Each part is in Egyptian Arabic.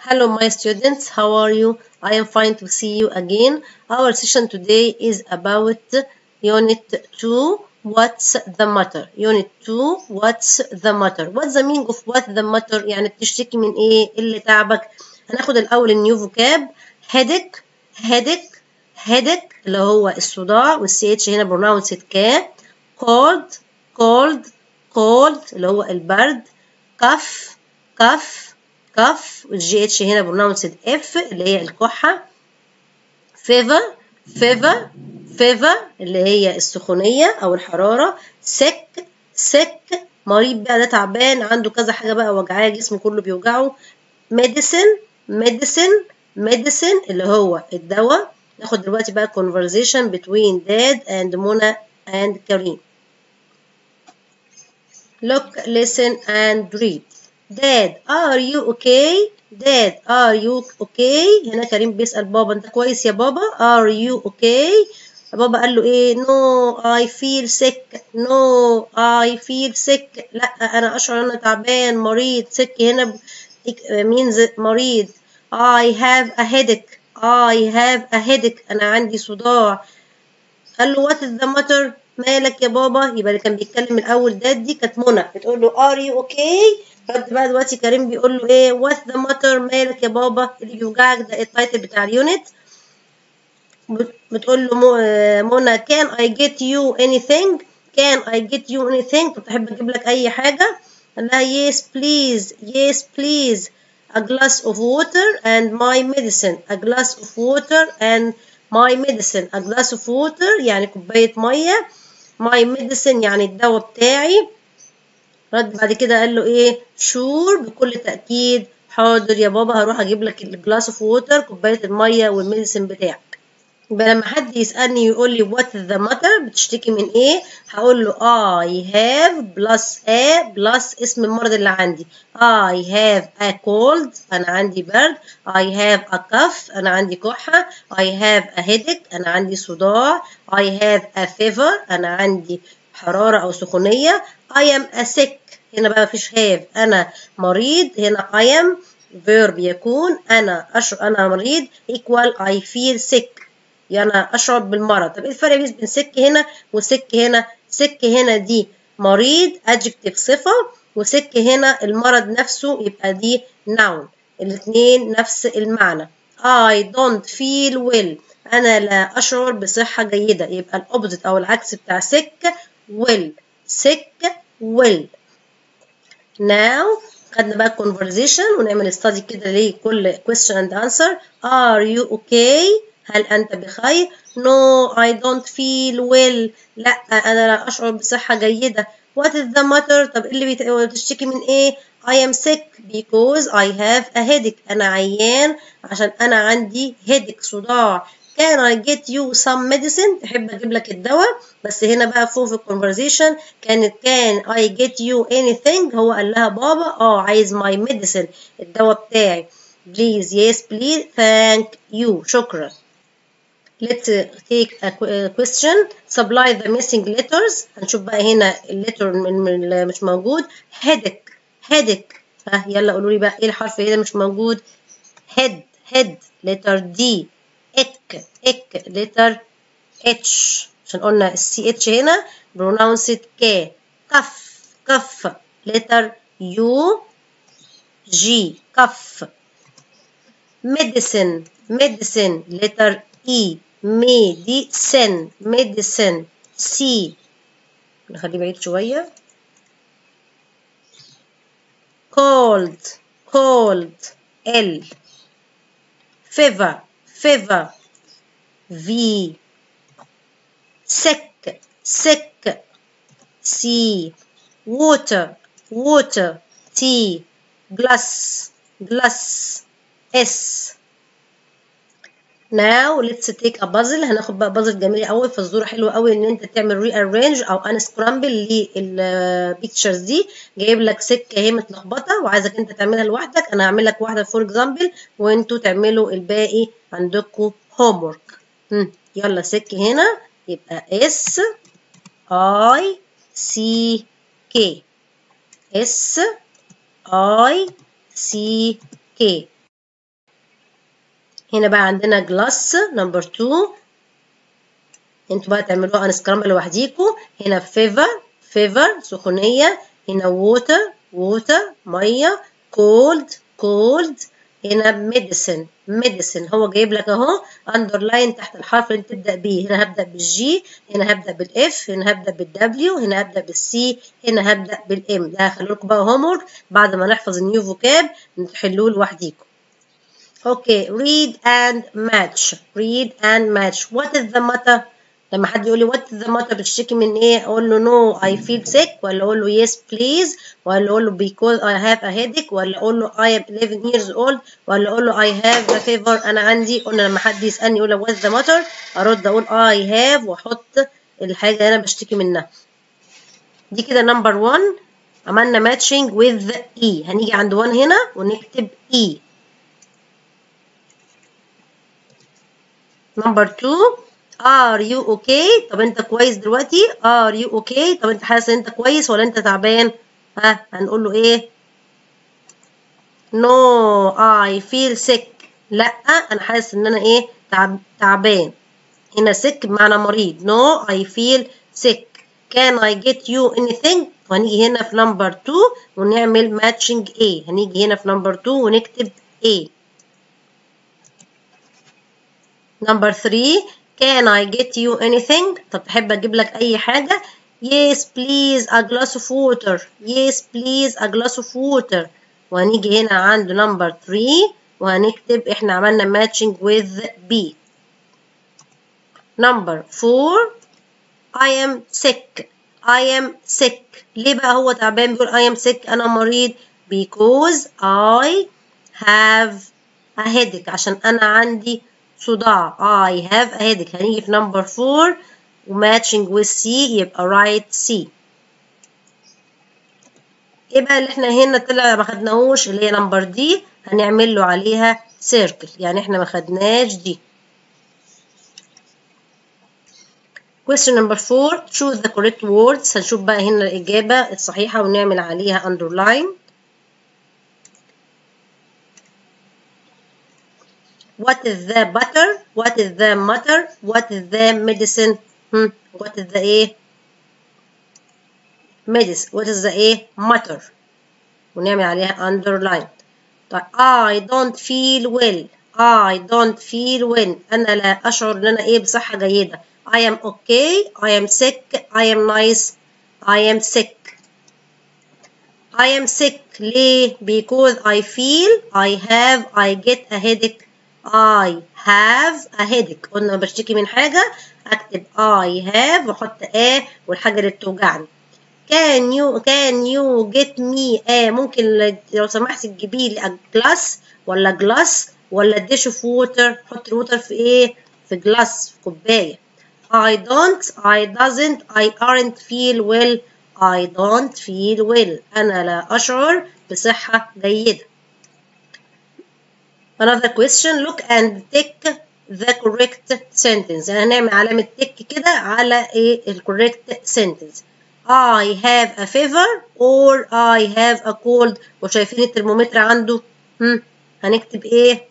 Hello my students, how are you? I am fine to see you again. Our session today is about Unit 2, What's the matter? Unit 2, What's the matter? What's the meaning of what the matter? يعني بتشتكي من ايه؟ إيه اللي تعبك؟ هناخد الأول النيو فوكاب headache headache headache اللي هو الصداع والسي اتش هنا pronounced ك cold cold cold اللي هو البرد كف كف كف والجي اتش هنا pronounced اف اللي هي الكحة fever fever fever اللي هي السخونية أو الحرارة sick sick مريض بقى ده تعبان عنده كذا حاجة بقى وجعاه جسمه كله بيوجعه medicine medicine medicine اللي هو الدواء ناخد دلوقتي بقى conversation between dad and Mona and Karim look listen and read dad are you okay dad are you okay هنا كريم بيسأل بابا انت كويس يا بابا are you okay بابا قال له ايه no I feel sick no I feel sick لا انا اشعر ان انا تعبان مريض sick هنا means مريض I have a headache I have a headache أنا عندي صداع قال له what is the matter مالك يا بابا يبقى اللي كان بيتكلم الأول ده دي كانت منى بتقول له are you okay رد بقى دلوقتي كريم بيقول له ايه what the matter مالك يا بابا اللي بيوجعك ده التايتل بتاع اليونت بتقول له منى can I get you anything can I get you anything طب تحب اجيب لك اي حاجه قال لها yes please yes please a glass of water and my medicine a glass of water and my medicine a glass of water يعني كوباية مية my medicine يعني الدواء بتاعي رد بعد كده قال له ايه sure بكل تأكيد حاضر يا بابا هروح اجيب لك الجلاس اوف ووتر كوباية المية والميديسن بتاعك يبقى لما حد يسألني يقول لي what is the matter بتشتكي من ايه هقول له I have plus a plus اسم المرض اللي عندي I have a cold أنا عندي برد I have a cough أنا عندي كحة I have a headache أنا عندي صداع I have a fever أنا عندي حرارة أو سخونية I am a sick هنا بقى مفيش have أنا مريض هنا I am verb يكون أنا أشعر أنا مريض equal I feel sick يعني أشعر بالمرض طب إيه الفرق بين سك هنا وسك هنا سك هنا دي مريض adjective صفة وسك هنا المرض نفسه يبقى دي noun الاتنين نفس المعنى I don't feel well أنا لا أشعر بصحة جيدة يبقى الأوبزيت أو العكس بتاع sick well sick well now خدنا بقى conversation ونعمل study كده لكل question and answer are you okay هل أنت بخير؟ No, I don't feel well. لا أنا لا أشعر بصحة جيدة. What is the matter؟ طب اللي بتشتكي من إيه؟ I am sick because I have a headache. أنا عيان عشان أنا عندي headache صداع. Can I get you some medicine؟ تحب أجيب لك الدواء بس هنا بقى فوق في الكونفرزيشن كانت can I get you anything؟ هو قال لها بابا اه عايز my medicine الدواء بتاعي. Please yes please thank you شكرا. let's take a question supply the missing letters هنشوف بقى هنا اللتر اللي مش موجود headache headache ها يلا قولوا لي بقى ايه الحرف هنا مش موجود head head letter D اك اك letter H عشان قلنا السي اتش هنا pronounced ك كف كف letter U G كف medicine medicine letter E medicine medicine C نخليه بعيد شوية cold cold L fever fever V sick sick C water water T glass glass S now let's take a puzzle هناخد بقى بازل جميل قوي فالزوره حلوه قوي ان انت تعمل ري ارينج او ان سكرامبل للبيكتشرز دي جايب لك سكه اهي متلخبطه وعايزك انت تعملها لوحدك انا هعمل لك واحده فور اكزامبل وانتوا تعملوا الباقي عندكم هوم ورك يلا سك هنا يبقى اس اي سي كي اس اي سي كي هنا بقى عندنا glass number 2 انتوا بقى تعملوها انسكرامبل لوحديكوا هنا fever fever سخونية هنا water water مية cold cold هنا medicine medicine هو جايب لك اهو underline تحت الحرف اللي انت تبدا بيه هنا هبدا بالجي هنا هبدا بالاف هنا هبدا بالدبليو هنا هبدا بالسي هنا هبدا بالام ده هخلي لكم بقى هوم بعد ما نحفظ النيو فوكاب تحلوه لوحديكم اوكي read and match read and match what is the matter لما حد يقول لي what is the matter بتشتكي من ايه اقول له no I feel sick ولا اقول له yes please ولا اقول له because I have a headache ولا اقول له I am 11 years old ولا اقول له I have a fever انا عندي قلنا لما حد يسالني يقول له what is the matter ارد اقول I have واحط الحاجه اللي انا بشتكي منها دي كده نمبر 1 عملنا matching with E هنيجي عند 1 هنا ونكتب E نمبر 2 are you okay طب انت كويس دلوقتي are you okay طب انت حاسس ان انت كويس ولا انت تعبان ها هنقول له ايه no I feel sick لا انا حاسس ان انا ايه تعب تعبان هنا sick بمعنى مريض no I feel sick can I get you anything وهنيجي هنا في نمبر 2 ونعمل matching A هنيجي هنا في نمبر 2 ونكتب A نمبر 3 Can I get you anything؟ طب تحب أجيب لك أي حاجة؟ Yes please a glass of water. Yes please a glass of water. وهنيجي هنا عند number 3 وهنكتب إحنا عملنا matching with B. Number 4 I am sick. I am sick. ليه بقى هو تعبان بيقول I am sick أنا مريض because I have a headache عشان أنا عندي صداع I have a headache هنيجي في number 4 وماتشنج with C يبقى right C ايه بقى اللي احنا هنا طلع ما خدناهوش اللي هي نمبر دي هنعمل له عليها سيركل يعني احنا ما خدناش دي question number 4 choose the correct words هنشوف بقى هنا الإجابة الصحيحة ونعمل عليها underline what is the butter what is the matter what is the medicine hmm. what is the ايه medicine what is the ايه matter ونعمل عليها underline طيب I don't feel well I don't feel well أنا لا أشعر إن أنا إيه بصحة جيدة I am okay I am sick I am nice I am sick I am sick ليه because I feel I have I get a headache I have a headache قلنا بشتكي من حاجة أكتب I have وأحط A والحاجة اللي بتوجعني can you can you get me A ممكن لو سمحت تجيبي لي glass ولا glass ولا dish of water حط الوتر في إيه في glass في كوباية I don't I doesn't I aren't feel well I don't feel well أنا لا أشعر بصحة جيدة Another question look and tick the correct sentence يعني هنعمل علامة تك كده على ايه ال correct sentence I have a fever or I have a cold وشايفين الترمومتر عنده هم هنكتب ايه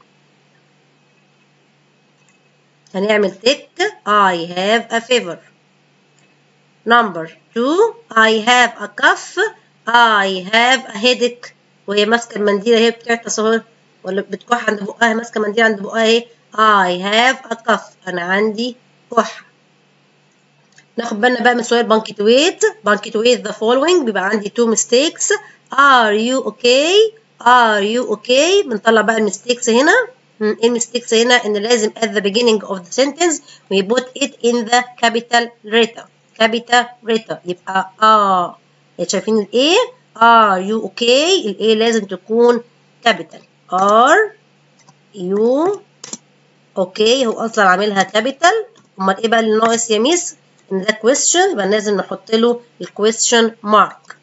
هنعمل تك I have a fever number two I have a cough I have a headache وهي ماسكة المنديل اهي بتعطس اهو ولا بتكح عند بقها ماسكه منديل عند بقها اهي I have a cough انا عندي كحه ناخد بالنا بقى من سؤال بانكيتويت بانكيتويت the following بيبقى عندي two mistakes are you okay are you okay بنطلع بقى الميستيكس هنا ايه الميستيكس هنا ان لازم at the beginning of the sentence we put it in the capital letter capital letter يبقى اه شايفين الايه are you okay الايه لازم تكون capital are you okay هو اصلا عاملها كابيتال امال ايه بقى اللي ناقص يا ميس ان ده question يبقى لازم نحط له الكويستشن مارك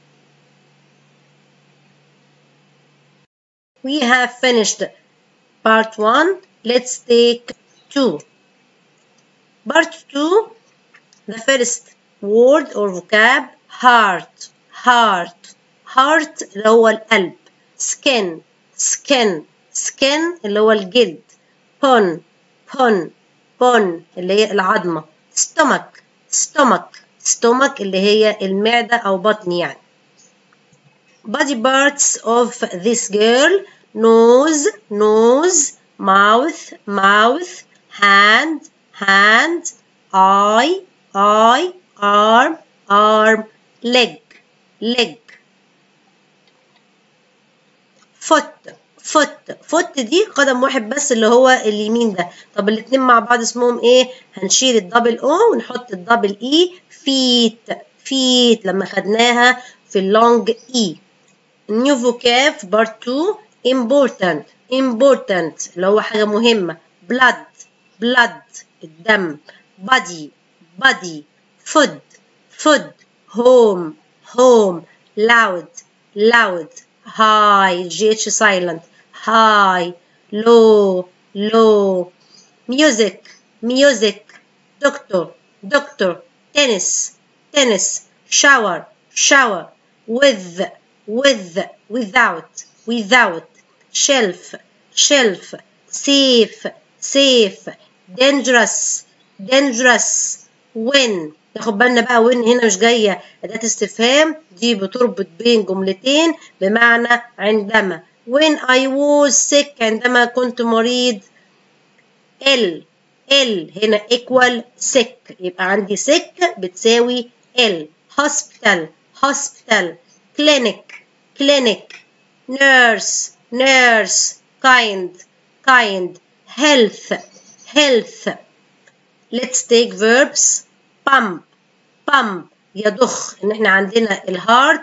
we have finished part 1 let's take 2 part 2 the first word or vocab heart heart heart اللي هو القلب skin skin skin اللي هو الجلد pon pon pon اللي هي العظمة stomach stomach stomach اللي هي المعدة أو بطن يعني body parts of this girl nose nose mouth mouth hand hand eye eye arm arm leg leg foot foot foot دي قدم واحد بس اللي هو اليمين ده طب الاتنين مع بعض اسمهم ايه هنشيل الدبل او ونحط الدبل اي feet feet لما خدناها في اللونج اي new vocab part 2 important important اللي هو حاجة مهمة blood blood الدم body body food food home home loud loud high gh silent high low low music music doctor doctor tennis tennis shower shower with with without without shelf shelf safe safe dangerous dangerous when ناخد بالنا بقى وين هنا مش جايه اداه استفهام دي بتربط بين جملتين بمعنى عندما when I was sick عندما كنت مريض ال ال هنا equal sick يبقى عندي sick بتساوي ال hospital hospital clinic clinic nurse nurse kind kind health health let's take verbs pump pump يضخ ان احنا عندنا الهارت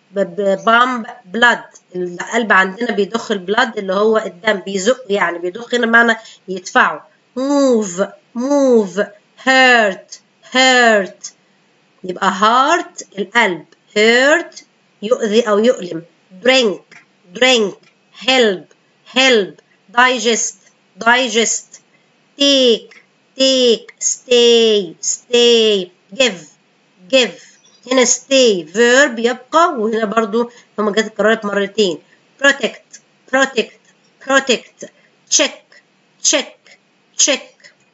بامب بلاد القلب عندنا بيضخ البلاد اللي هو الدم بيزق يعني بيضخ هنا معنى يدفعه move move hurt hurt يبقى heart القلب hurt يؤذي او يؤلم drink drink help help digest digest take take stay stay give give هنا stay verb يبقى وهنا برضو هما جت اتكررت مرتين protect protect protect check check check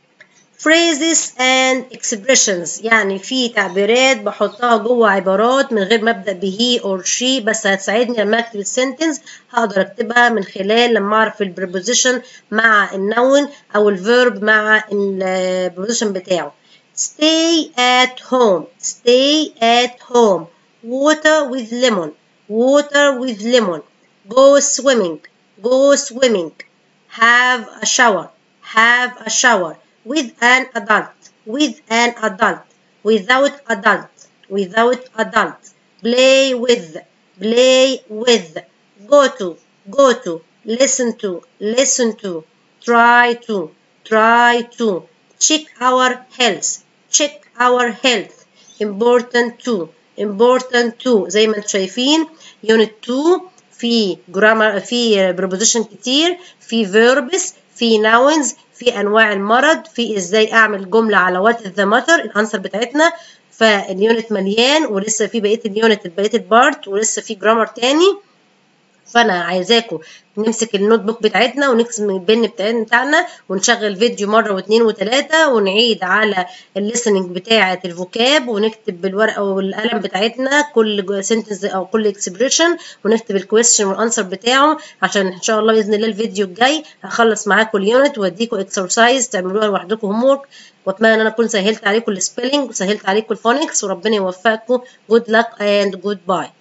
phrases and expressions يعني في تعبيرات بحطها جوه عبارات من غير ما ابدا به or she بس هتساعدني لما اكتب السنتنس هقدر اكتبها من خلال لما اعرف البريبوزيشن مع النون او الفيرب مع البريبوزيشن بتاعه stay at home stay at home water with lemon water with lemon go swimming go swimming have a shower have a shower with an adult with an adult without adult without adult play with play with go to go to listen to listen to try to try to check our health check our health important to important to زي ما انتم شايفين unit 2 في جرامر في preposition كتير في verbs في nouns في انواع المرض في ازاي اعمل جمله على وات ذا ماتر الانسر بتاعتنا فاليونت مليان ولسه في بقيه اليونت بقيه البارت ولسه في جرامر تاني فانا عايزاكم نمسك النوت بوك بتاعتنا ونكتب البن بتاعنا ونشغل فيديو مره واثنين وثلاثه ونعيد على الليسننج بتاعه الفوكاب ونكتب بالورقه والقلم بتاعتنا كل سنتنس او كل اكسبريشن ونكتب الكويستشن والانسر بتاعه عشان ان شاء الله باذن الله الفيديو الجاي هخلص معاكم اليونت واديكم اكسرسايز تعملوها لوحدكم هوم ورك واتمنى ان انا اكون سهلت عليكم السبيلنج وسهلت عليكم الفونكس وربنا يوفقكم جود لك اند جود باي